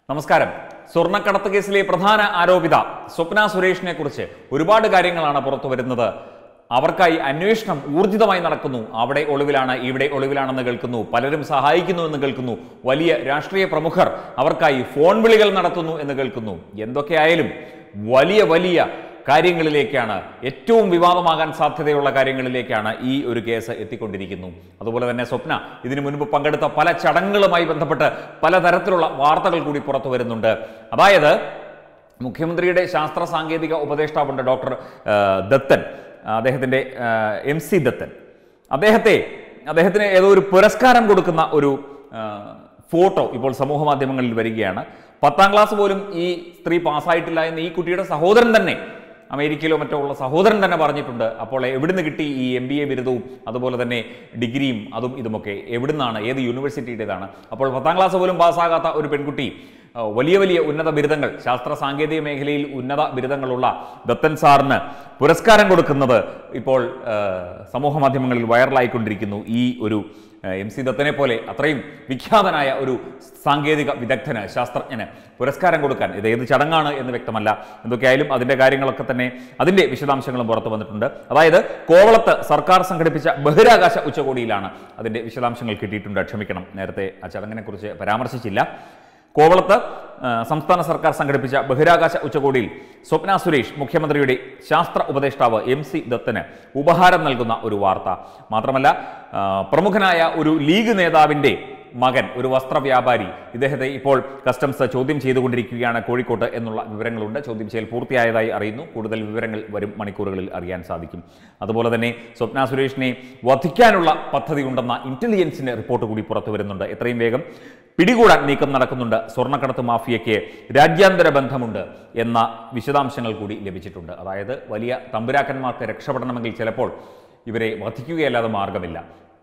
നമസ്കാരം സ്വർണ്ണക്കടത്ത് കേസിലെ പ്രധാന ആരോപിത സ്വപ്ന സുരേഷിനെ കുറിച്ച് ഒരുപാട് കാര്യങ്ങളാണ് പുറത്തു വരുന്നത് അവർക്കായി അന്വേഷണം ഊർജിതമായി നടക്കുന്നു അവിടെ ഒളിവിലാണ് ഇവിടെ ഒളിവിലാണെന്ന് കേൾക്കുന്നു പലരും സഹായിക്കുന്നു എന്ന് കേൾക്കുന്നു വലിയ രാഷ്ട്രീയ പ്രമുഖർ അവർക്കായി ഫോൺ വിളികൾ നടത്തുന്നു എന്ന് കേൾക്കുന്നു എന്തൊക്കെയായാലും വലിയ വലിയ കാര്യങ്ങളിലേക്കാണ് ഏറ്റവും വിവാദമാകാൻ സാധ്യതയുള്ള കാര്യങ്ങളിലേക്കാണ് ഈ ഒരു കേസ് എത്തിക്കൊണ്ടിരിക്കുന്നു അതുപോലെ തന്നെ സ്വപ്ന ഇതിനു മുൻപ് പങ്കെടുത്ത പല ചടങ്ങുകളുമായി ബന്ധപ്പെട്ട് പലതരത്തിലുള്ള വാർത്തകൾ കൂടി പുറത്തു വരുന്നുണ്ട് അതായത് മുഖ്യമന്ത്രിയുടെ ശാസ്ത്ര സാങ്കേതിക ഉപദേഷ്ടാവുണ്ട് ഡോക്ടർ ആ, ദത്തൻ അദ്ദേഹത്തിൻ്റെ എം സി ദത്തൻ അദ്ദേഹത്തെ അദ്ദേഹത്തിന് ഏതോ ഒരു പുരസ്കാരം കൊടുക്കുന്ന ഒരു ആ, ഫോട്ടോ ഇപ്പോൾ സമൂഹ മാധ്യമങ്ങളിൽ വരികയാണ് പത്താം ക്ലാസ് പോലും ഈ സ്ത്രീ പാസ്സായിട്ടില്ല എന്ന് ഈ കുട്ടിയുടെ സഹോദരൻ തന്നെ അമേരിക്കയിലോ മറ്റോ ഉള്ള സഹോദരൻ തന്നെ പറഞ്ഞിട്ടുണ്ട് അപ്പോൾ എവിടുന്ന് കിട്ടി ഈ എം ബി എ ബിരുദവും അതുപോലെ തന്നെ ഡിഗ്രിയും അതും ഇതുമൊക്കെ എവിടുന്നാണ് ഏത് യൂണിവേഴ്സിറ്റിയുടേതാണ് അപ്പോൾ പത്താം ക്ലാസ് പോലും പാസ്സാകാത്ത ഒരു പെൺകുട്ടി ആ, വലിയ വലിയ ഉന്നത ബിരുദങ്ങൾ ശാസ്ത്ര സാങ്കേതിക മേഖലയിൽ ഉന്നത ബിരുദങ്ങളുള്ള ദത്തൻ സാറിന് പുരസ്കാരം കൊടുക്കുന്നത് ഇപ്പോൾ ആ, സമൂഹ മാധ്യമങ്ങളിൽ വൈറലായിക്കൊണ്ടിരിക്കുന്നു ഈ ഒരു ആ, എം സി ദത്തനെ പോലെ അത്രയും വിഖ്യാതനായ ഒരു സാങ്കേതിക വിദഗ്ധന് ശാസ്ത്രജ്ഞന് പുരസ്കാരം കൊടുക്കാൻ ഇത് ഏത് ചടങ്ങാണ് എന്ന് വ്യക്തമല്ല എന്തൊക്കെയായാലും അതിന്റെ കാര്യങ്ങളൊക്കെ തന്നെ അതിന്റെ വിശദാംശങ്ങളും പുറത്തു വന്നിട്ടുണ്ട് അതായത് കോവളത്ത് സർക്കാർ സംഘടിപ്പിച്ച ബഹിരാകാശ ഉച്ചകോടിയിലാണ് അതിന്റെ വിശദാംശങ്ങൾ കിട്ടിയിട്ടുണ്ട് ക്ഷമിക്കണം നേരത്തെ ആ ചടങ്ങിനെ കുറിച്ച് പരാമർശിച്ചില്ല കോവളത്ത് ആ, സംസ്ഥാന സർക്കാർ സംഘടിപ്പിച്ച ബഹിരാകാശ ഉച്ചകോടിയിൽ സ്വപ്ന സുരേഷ് മുഖ്യമന്ത്രിയുടെ ശാസ്ത്ര ഉപദേഷ്ടാവ് എം സി ദത്തന് ഉപഹാരം നൽകുന്ന ഒരു വാർത്ത മാത്രമല്ല ആ, പ്രമുഖനായ ഒരു ലീഗ് നേതാവിൻ്റെ മകൻ ഒരു വസ്ത്ര വ്യാപാരി ഇദ്ദേഹത്തെ ഇപ്പോൾ കസ്റ്റംസ് ചോദ്യം ചെയ്തുകൊണ്ടിരിക്കുകയാണ് കോഴിക്കോട്ട് എന്നുള്ള വിവരങ്ങളുണ്ട് ചോദ്യം ചെയ്യൽ പൂർത്തിയായതായി അറിയുന്നു കൂടുതൽ വിവരങ്ങൾ വരും മണിക്കൂറുകളിൽ അറിയാൻ സാധിക്കും അതുപോലെ തന്നെ സ്വപ്ന സുരേഷിനെ വധിക്കാനുള്ള പദ്ധതി ഉണ്ടെന്ന ഇന്റലിജൻസിന്റെ റിപ്പോർട്ട് കൂടി പുറത്തു വരുന്നുണ്ട് എത്രയും വേഗം പിടികൂടാൻ നീക്കം നടക്കുന്നുണ്ട് സ്വർണ്ണക്കടത്ത് മാഫിയയ്ക്ക് രാജ്യാന്തര ബന്ധമുണ്ട് എന്ന വിശദാംശങ്ങൾ കൂടി ലഭിച്ചിട്ടുണ്ട് അതായത് വലിയ തമ്പുരാക്കന്മാർക്ക് രക്ഷപ്പെടണമെങ്കിൽ ചിലപ്പോൾ ഇവരെ വധിക്കുകയല്ലാതെ മാർഗമില്ല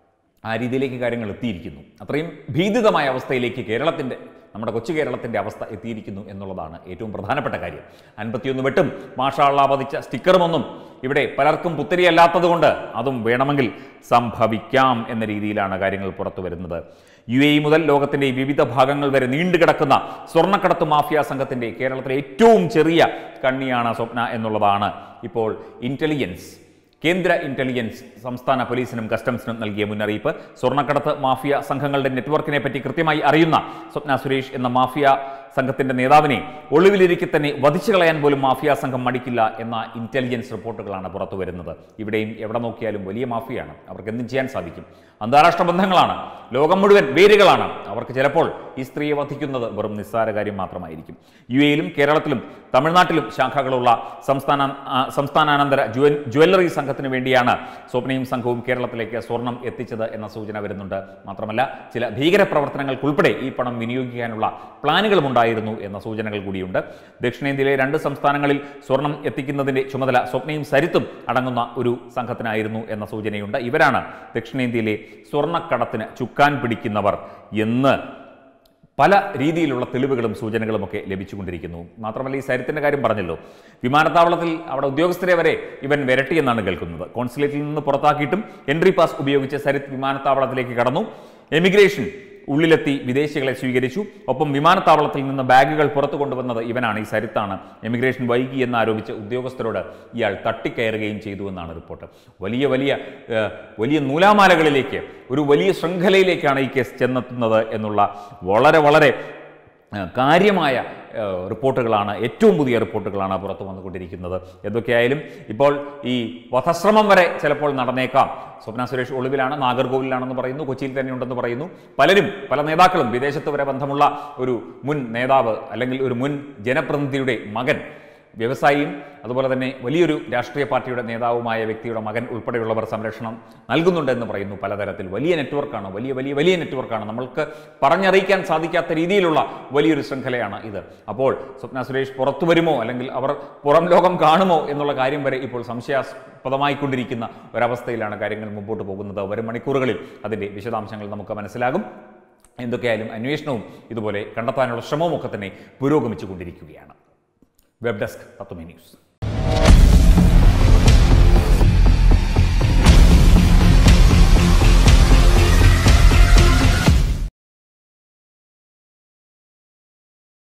ആ രീതിയിലേക്ക് കാര്യങ്ങൾ എത്തിയിരിക്കുന്നു അത്രയും ഭീതിതമായ അവസ്ഥയിലേക്ക് കേരളത്തിൻ്റെ നമ്മുടെ കൊച്ചു കേരളത്തിൻ്റെ അവസ്ഥ എത്തിയിരിക്കുന്നു എന്നുള്ളതാണ് ഏറ്റവും പ്രധാനപ്പെട്ട കാര്യം അൻപത്തിയൊന്ന് വെട്ടും മാഷാള്ള പതിച്ച സ്റ്റിക്കറുമൊന്നും ഇവിടെ പലർക്കും പുത്തരിയല്ലാത്തതുകൊണ്ട് അതും വേണമെങ്കിൽ സംഭവിക്കാം എന്ന രീതിയിലാണ് കാര്യങ്ങൾ പുറത്തു വരുന്നത് യു എ മുതൽ ലോകത്തിന്റെ വിവിധ ഭാഗങ്ങൾ വരെ നീണ്ടുകിടക്കുന്ന സ്വർണ്ണക്കടത്ത് മാഫിയ സംഘത്തിന്റെ കേരളത്തിലെ ഏറ്റവും ചെറിയ കണ്ണിയാണ് സ്വപ്ന എന്നുള്ളതാണ് ഇപ്പോൾ ഇന്റലിജൻസ് കേന്ദ്ര ഇന്റലിജൻസ് സംസ്ഥാന പോലീസിനും കസ്റ്റംസിനും നൽകിയ മുന്നറിയിപ്പ് സ്വർണ്ണക്കടത്ത് മാഫിയ സംഘങ്ങളുടെ നെറ്റ്വർക്കിനെ പറ്റി കൃത്യമായി അറിയുന്ന സ്വപ്ന സുരേഷ് എന്ന മാഫിയ സംഘത്തിന്റെ നേതാവിനെ ഒളിവിലിരിക്കെ തന്നെ വധിച്ചു കളയാൻ പോലും മാഫിയ സംഘം മടിക്കില്ല എന്ന ഇന്റലിജൻസ് റിപ്പോർട്ടുകളാണ് പുറത്തു വരുന്നത് ഇവിടെയും എവിടെ നോക്കിയാലും വലിയ മാഫിയാണ് അവർക്ക് എന്തും ചെയ്യാൻ സാധിക്കും അന്താരാഷ്ട്ര ബന്ധങ്ങളാണ് ലോകം മുഴുവൻ വേരുകളാണ് അവർക്ക് ചിലപ്പോൾ ഈ സ്ത്രീയെ വധിക്കുന്നത് വെറും നിസ്സാര കാര്യം മാത്രമായിരിക്കും യു എയിലും കേരളത്തിലും തമിഴ്നാട്ടിലും ശാഖകളുള്ള സംസ്ഥാന ആ, സംസ്ഥാനാനന്തര ജുവൽ ജ്വല്ലറി സംഘത്തിന് വേണ്ടിയാണ് സ്വപ്നയും സംഘവും കേരളത്തിലേക്ക് സ്വർണം എത്തിച്ചത് എന്ന സൂചന വരുന്നുണ്ട് മാത്രമല്ല ചില ഭീകര പ്രവർത്തനങ്ങൾക്കുൾപ്പെടെ ഈ പണം വിനിയോഗിക്കാനുള്ള പ്ലാനുകളും ഉണ്ടായിരുന്നു എന്ന സൂചനകൾ കൂടിയുണ്ട് ദക്ഷിണേന്ത്യയിലെ രണ്ട് സംസ്ഥാനങ്ങളിൽ സ്വർണം എത്തിക്കുന്നതിന്റെ ചുമതല സ്വപ്നയും സരിത്തും അടങ്ങുന്ന ഒരു സംഘത്തിനായിരുന്നു എന്ന സൂചനയുണ്ട് ഇവരാണ് ദക്ഷിണേന്ത്യയിലെ സ്വർണ്ണക്കടത്തിന് ചുക്കാൻ പിടിക്കുന്നവർ എന്ന് പല രീതിയിലുള്ള തെളിവുകളും സൂചനകളും ഒക്കെ ലഭിച്ചുകൊണ്ടിരിക്കുന്നു മാത്രമല്ല ഈ സരിത്തിന്റെ കാര്യം പറഞ്ഞല്ലോ വിമാനത്താവളത്തിൽ അവിടെ ഉദ്യോഗസ്ഥരെ വരെ ഇവൻ വിരട്ടിയെന്നാണ് കേൾക്കുന്നത് കോൺസുലേറ്റിൽ നിന്ന് പുറത്താക്കിയിട്ടും എൻട്രി പാസ് ഉപയോഗിച്ച് സരിത്ത് വിമാനത്താവളത്തിലേക്ക് കടന്നു എമിഗ്രേഷൻ ഉള്ളിലെത്തി വിദേശികളെ സ്വീകരിച്ചു ഒപ്പം വിമാനത്താവളത്തിൽ നിന്ന് ബാഗുകൾ പുറത്തു കൊണ്ടുവന്നത് ഇവനാണ് ഈ സരിത്താണ് എമിഗ്രേഷൻ വൈകി എന്നാരോപിച്ച് ഉദ്യോഗസ്ഥരോട് ഇയാൾ തട്ടിക്കയറുകയും ചെയ്തു എന്നാണ് റിപ്പോർട്ട് വലിയ വലിയ ഏഹ്, വലിയ നൂലാമാലകളിലേക്ക് ഒരു വലിയ ശൃംഖലയിലേക്കാണ് ഈ കേസ് ചെന്നെത്തുന്നത് എന്നുള്ള വളരെ വളരെ ഏഹ്, കാര്യമായ ഏഹ്, റിപ്പോർട്ടുകളാണ് ഏറ്റവും പുതിയ റിപ്പോർട്ടുകളാണ് പുറത്തു വന്നുകൊണ്ടിരിക്കുന്നത് എന്തൊക്കെയായാലും ഇപ്പോൾ ഈ വധശ്രമം വരെ ചിലപ്പോൾ നടന്നേക്കാം സ്വപ്ന സുരേഷ് ഒളിവിലാണ് നാഗർകോവിലാണെന്ന് പറയുന്നു കൊച്ചിയിൽ തന്നെ ഉണ്ടെന്ന് പറയുന്നു പലരും പല നേതാക്കളും വിദേശത്ത് വരെ ബന്ധമുള്ള ഒരു മുൻ നേതാവ് അല്ലെങ്കിൽ ഒരു മുൻ ജനപ്രതിനിധിയുടെ മകൻ വ്യവസായിയും അതുപോലെ തന്നെ വലിയൊരു രാഷ്ട്രീയ പാർട്ടിയുടെ നേതാവുമായ വ്യക്തിയുടെ മകൻ ഉൾപ്പെടെയുള്ളവർ സംരക്ഷണം നൽകുന്നുണ്ടെന്ന് പറയുന്നു പലതരത്തിൽ വലിയ നെറ്റ്വർക്കാണ് വലിയ വലിയ വലിയ നെറ്റ്വർക്കാണ് നമ്മൾക്ക് പറഞ്ഞറിയിക്കാൻ സാധിക്കാത്ത രീതിയിലുള്ള വലിയൊരു ശൃംഖലയാണ് ഇത് അപ്പോൾ സ്വപ്ന സുരേഷ് പുറത്തു വരുമോ അല്ലെങ്കിൽ അവർ പുറം ലോകം കാണുമോ എന്നുള്ള കാര്യം വരെ ഇപ്പോൾ സംശയാസ്പദമായിക്കൊണ്ടിരിക്കുന്ന ഒരവസ്ഥയിലാണ് കാര്യങ്ങൾ മുമ്പോട്ട് പോകുന്നത് വരും മണിക്കൂറുകളിൽ അതിൻ്റെ വിശദാംശങ്ങൾ നമുക്ക് മനസ്സിലാകും എന്തൊക്കെയായാലും അന്വേഷണവും ഇതുപോലെ കണ്ടെത്താനുള്ള ശ്രമവും ഒക്കെ തന്നെ പുരോഗമിച്ചു കൊണ്ടിരിക്കുകയാണ് വെബ് ഡെസ്ക് തത്വമേ ന്യൂസ്